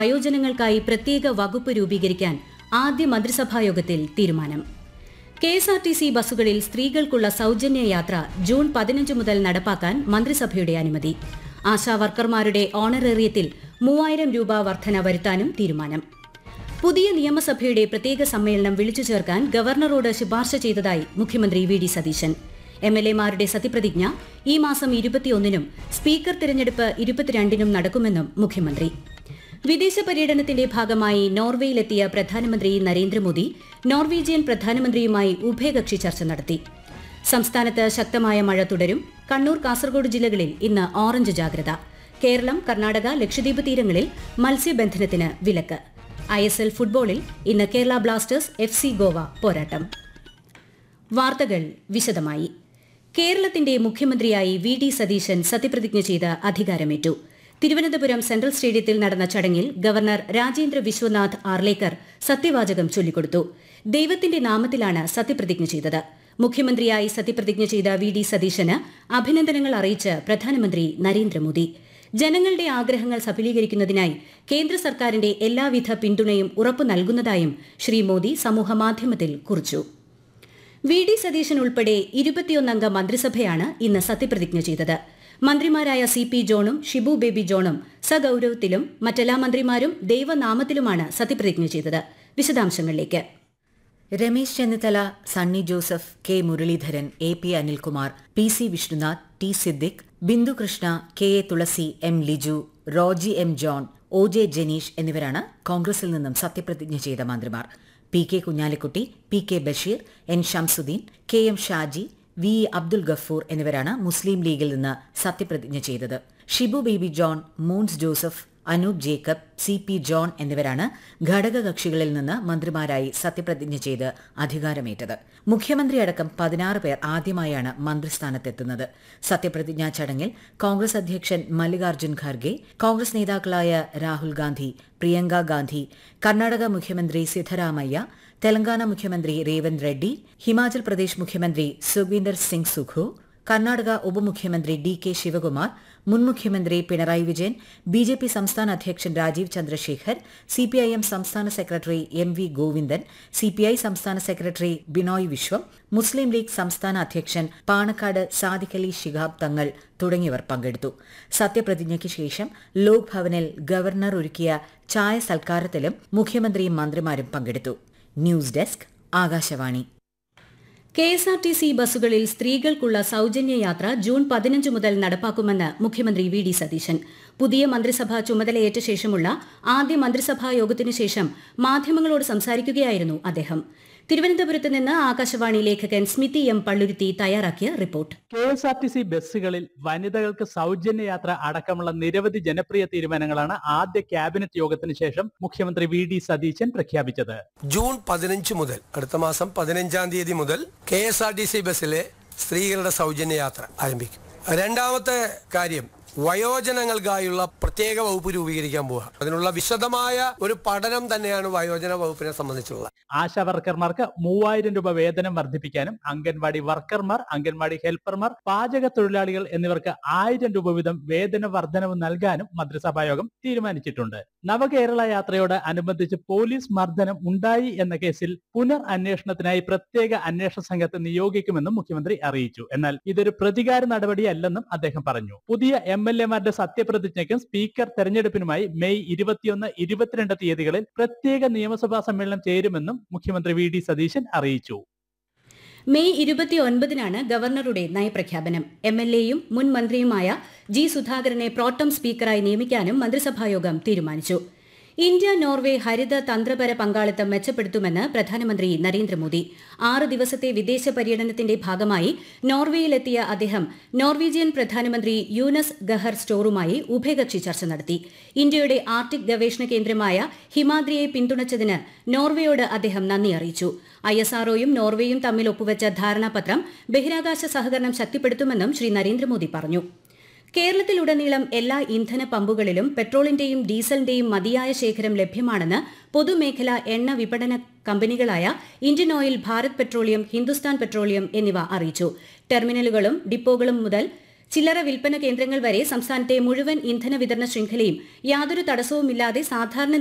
വയോജനങ്ങൾക്കായി പ്രത്യേക വകുപ്പ് രൂപീകരിക്കാൻ ആദ്യ മന്ത്രിസഭായോഗത്തിൽ തീരുമാനം K S R T C ബസ്സുകളിൽ സ്ത്രീകൾക്കുള്ള സൌജന്യ യാത്ര ജൂൺ പതിനഞ്ച് മുതൽ നടപ്പാക്കാൻ മന്ത്രിസഭയുടെ അനുമതി ആശാ വർക്കർമാരുടെ ഓണറേറിയത്തിൽ മൂവായിരം രൂപ വർധന വരുത്താനും തീരുമാനം പുതിയ നിയമസഭയുടെ പ്രത്യേക സമ്മേളനം വിളിച്ചു ചേർക്കാൻ ഗവർണറോട് ശുപാർശ ചെയ്തതായി മുഖ്യമന്ത്രി V D Satheesan M L എമാരുടെ സത്യപ്രതിജ്ഞ ഈ മാസം ഇരുപത്തിയൊന്നിനും സ്പീക്കർ തിരഞ്ഞെടുപ്പ് ഇരുപത്തിരണ്ടിനും നടക്കുമെന്നും മുഖ്യമന്ത്രി വിദേശ പര്യടനത്തിന്റെ ഭാഗമായി നോർവേയിലെത്തിയ പ്രധാനമന്ത്രി നരേന്ദ്രമോദി നോർവീജിയൻ പ്രധാനമന്ത്രിയുമായി ഉഭയകക്ഷി ചർച്ച നടത്തി സംസ്ഥാനത്ത് ശക്തമായ മഴ തുടരും കണ്ണൂർ കാസർഗോഡ് ജില്ലകളിൽ ഇന്ന് ഓറഞ്ച് ജാഗ്രത കേരളം കർണാടക ലക്ഷദ്വീപ് തീരങ്ങളിൽ മത്സ്യബന്ധനത്തിന് വിലക്ക് ഐ എസ് എൽ ഫുട്ബോളിൽ ഇന്ന് Kerala Blasters F C Goa പോരാട്ടം വാർത്തകൾ വിശദമായി കേരളത്തിന്റെ മുഖ്യമന്ത്രിയായി വി ഡി സതീശൻ സത്യപ്രതിജ്ഞ ചെയ്ത് അധികാരമേറ്റു തിരുവനന്തപുരം സെൻട്രൽ സ്റ്റേഡിയത്തിൽ നടന്ന ചടങ്ങിൽ ഗവർണർ രാജേന്ദ്ര വിശ്വനാഥ് ആർലേക്കർ സത്യവാചകം ചൊല്ലിക്കൊടുത്തു ദൈവത്തിന്റെ നാമത്തിലാണ് സത്യപ്രതിജ്ഞ ചെയ്തത് മുഖ്യമന്ത്രിയായി സത്യപ്രതിജ്ഞ ചെയ്ത വി ഡി സതീശന് അഭിനന്ദനങ്ങൾ അറിയിച്ച് പ്രധാനമന്ത്രി നരേന്ദ്രമോദി ജനങ്ങളുടെ ആഗ്രഹങ്ങൾ സഫലീകരിക്കുന്നതിനായി കേന്ദ്ര സർക്കാരിന്റെ എല്ലാവിധ പിന്തുണയും ഉറപ്പു നൽകുന്നതായും ശ്രീ മോദി സമൂഹമാധ്യമത്തിൽ കുറിച്ചു വി ഡി സതീശൻ ഉൾപ്പെടെ ഇരുപത്തിയൊന്നംഗ മന്ത്രിസഭയാണ് ഇന്ന് സത്യപ്രതിജ്ഞ ചെയ്തത് മന്ത്രിമാരായ സി പി ജോണും ഷിബു ബേബി ജോണും സഗൌരവത്തിലും മറ്റെല്ലാ മന്ത്രിമാരും ദൈവനാമത്തിലുമാണ് സത്യപ്രതിജ്ഞ ചെയ്തത് വിശദാംശങ്ങളിലേക്ക് Ramesh Chennithala Sunny Joseph K Muraleedharan A P Anilkumar P C Vishnunath T Siddique Bindu Krishna K A Thulasi M Liju Roji M John O J Janeesh എന്നിവരാണ് കോൺഗ്രസിൽ നിന്നും സത്യപ്രതിജ്ഞ ചെയ്ത മന്ത്രിമാർ P K Kunhalikutty P K Basheer N Shamsuddin K M Shaji V E Abdul Gafoor എന്നിവരാണ് മുസ്ലിം ലീഗിൽ നിന്ന് സത്യപ്രതിജ്ഞ ചെയ്തത് ഷിബു ബേബി ജോൺ മൂൺസ് ജോസഫ് അനൂപ് ജേക്കബ് സി പി ജോൺ എന്നിവരാണ് ഘടകകക്ഷികളിൽ നിന്ന് മന്ത്രിമാരായി സത്യപ്രതിജ്ഞ ചെയ്ത് അധികാരമേറ്റത് മുഖ്യമന്ത്രിയടക്കം പതിനാറ് പേർ ആദ്യമായാണ് മന്ത്രിസ്ഥാനത്തെത്തുന്നത് സത്യപ്രതിജ്ഞാ ചടങ്ങിൽ കോൺഗ്രസ് അധ്യക്ഷൻ മല്ലികാർജ്ജുൻ ഖാർഗെ കോൺഗ്രസ് നേതാക്കളായ രാഹുൽ ഗാന്ധി പ്രിയങ്ക ഗാന്ധി കർണാടക മുഖ്യമന്ത്രി സിദ്ധരാമയ്യ തെലങ്കാന മുഖ്യമന്ത്രി രേവന്ത് റെഡ്ഡി ഹിമാചൽ പ്രദേശ് മുഖ്യമന്ത്രി സുഖ്വീന്ദർ സിംഗ് സുഖു കർണാടക ഉപമുഖ്യമന്ത്രി ഡി കെ ശിവകുമാർ മുൻ മുഖ്യമന്ത്രി Pinarayi Vijayan B J P സംസ്ഥാന അധ്യക്ഷൻ Rajeev Chandrasekhar C P I M സംസ്ഥാന secretary M V Govindan C P I സംസ്ഥാന സെക്രട്ടറി ബിനോയ് വിശ്വം മുസ്ലിം ലീഗ് സംസ്ഥാന അധ്യക്ഷൻ പാണക്കാട് സാദിഖ് അലി ശിഹാബ് തങ്ങൾ തുടങ്ങിയവർ പങ്കെടുത്തു സത്യപ്രതിജ്ഞയ്ക്ക് ശേഷം ലോക് ഭവനിൽ ഗവർണർ ഒരുക്കിയ ചായ സൽക്കാരത്തിലും മുഖ്യമന്ത്രിയും മന്ത്രിമാരും പങ്കെടുത്തു news desk Akashvani K S R T C ബസ്സുകളിൽ സ്ത്രീകൾക്കുള്ള സൌജന്യ യാത്ര ജൂൺ പതിനഞ്ച് മുതൽ നടപ്പാക്കുമെന്ന് മുഖ്യമന്ത്രി വി ഡി സതീശൻ പുതിയ മന്ത്രിസഭ ചുമതലയേറ്റ ശേഷമുള്ള ആദ്യ മന്ത്രിസഭാ യോഗത്തിനു ശേഷം മാധ്യമങ്ങളോട് സംസാരിക്കുകയായിരുന്നു അദ്ദേഹം തിരുവനന്തപുരത്ത് നിന്ന് ആകാശവാണി ലേഖകൻ സ്മിതി എം പള്ളുരുത്തി തയ്യാറാക്കിയ report K S R T C ബസ്സുകളിൽ വനിതകൾക്ക് സൗജന്യ യാത്ര അടക്കമുള്ള നിരവധി ജനപ്രിയ തീരുമാനങ്ങളാണ് ആദ്യ ക്യാബിനറ്റ് യോഗത്തിന് ശേഷം മുഖ്യമന്ത്രി വി ഡി സതീശൻ പ്രഖ്യാപിച്ചത് ജൂൺ പതിനഞ്ച് മുതൽ അടുത്ത മാസം പതിനഞ്ചാം തീയതി മുതൽ K S R T C ബസ്സിലെ സ്ത്രീകളുടെ സൗജന്യ യാത്ര ആരംഭിക്കും രണ്ടാമത്തെ കാര്യം വയോജനങ്ങൾക്കായുള്ള പ്രത്യേക വകുപ്പ് രൂപീകരിക്കാൻ പോവുക അതിനുള്ള വിശദമായ ഒരു പഠനം തന്നെയാണ് വയോജന വകുപ്പിനെ സംബന്ധിച്ചുള്ളത് ആശാ വർക്കർമാർക്ക് മൂവായിരം രൂപ വേതനം വർദ്ധിപ്പിക്കാനും അംഗൻവാടി വർക്കർമാർ അംഗൻവാടി ഹെൽപ്പർമാർ പാചക തൊഴിലാളികൾ എന്നിവർക്ക് ആയിരം രൂപ വീതം വേതന വർധനവ് നൽകാനും മന്ത്രിസഭായോഗം തീരുമാനിച്ചിട്ടുണ്ട് നവകേരള യാത്രയോട് അനുബന്ധിച്ച് പോലീസ് മർദ്ദനം ഉണ്ടായി എന്ന കേസിൽ പുനർ അന്വേഷണത്തിനായി പ്രത്യേക അന്വേഷണ സംഘത്തെ നിയോഗിക്കുമെന്നും മുഖ്യമന്ത്രി അറിയിച്ചു എന്നാൽ ഇതൊരു പ്രതികാര നടപടിയല്ലെന്നും അദ്ദേഹം പറഞ്ഞു പുതിയ എം എൽ എമാരുടെ സത്യപ്രതിജ്ഞയ്ക്കും സ്പീക്കർ തെരഞ്ഞെടുപ്പിനുമായി മെയ് ഇരുപത്തിയൊന്ന് ഇരുപത്തിരണ്ട് തീയതികളിൽ പ്രത്യേക നിയമസഭാ സമ്മേളനം ചേരുമെന്നും മുഖ്യമന്ത്രി വി ഡി സതീശൻ അറിയിച്ചു മെയ് ഇരുപത്തിയൊൻപതിനാണ് ഗവർണറുടെ നയപ്രഖ്യാപനം എം എൽ എയും മുൻ മന്ത്രിയുമായ ജി സുധാകരനെ പ്രോട്ടം സ്പീക്കറായി നിയമിക്കാനും മന്ത്രിസഭായോഗം തീരുമാനിച്ചു ഇന്ത്യ നോർവേ ഹരിത തന്ത്രപര പങ്കാളിത്തം മെച്ചപ്പെടുത്തുമെന്ന് പ്രധാനമന്ത്രി നരേന്ദ്രമോദി ആറ് ദിവസത്തെ വിദേശ പര്യടനത്തിന്റെ ഭാഗമായി നോർവേയിലെത്തിയ അദ്ദേഹം നോർവീജിയൻ പ്രധാനമന്ത്രി യൂനസ് ഗഹർ സ്റ്റോറുമായി ഉഭയകക്ഷി ചർച്ച നടത്തി ഇന്ത്യയുടെ ആർട്ടിക് ഗവേഷണ കേന്ദ്രമായ ഹിമാദ്രിയെ പിന്തുണച്ചതിന് നോർവേയോട് അദ്ദേഹം നന്ദി അറിയിച്ചു ഐ എസ് ആർഒയും നോർവേയും തമ്മിൽ ഒപ്പുവച്ച ധാരണാപത്രം ബഹിരാകാശ സഹകരണം ശക്തിപ്പെടുത്തുമെന്നും ശ്രീ നരേന്ദ്രമോദി പറഞ്ഞു കേരളത്തിലുടനീളം എല്ലാ ഇന്ധന പമ്പുകളിലും പെട്രോളിന്റെയും ഡീസലിന്റെയും മതിയായ ശേഖരം ലഭ്യമാണെന്ന് പൊതുമേഖലാ എണ്ണ വിപണന കമ്പനികളായ Indian oil Bharat petroleum Hindustan petroleum എന്നിവ അറിയിച്ചു ടെർമിനലുകളും ഡിപ്പോകളും മുതൽ ചില്ലറ വിൽപ്പന കേന്ദ്രങ്ങൾ വരെ സംസ്ഥാനത്തെ മുഴുവൻ ഇന്ധന വിതരണ ശൃംഖലയും യാതൊരു തടസ്സവുമില്ലാതെ സാധാരണ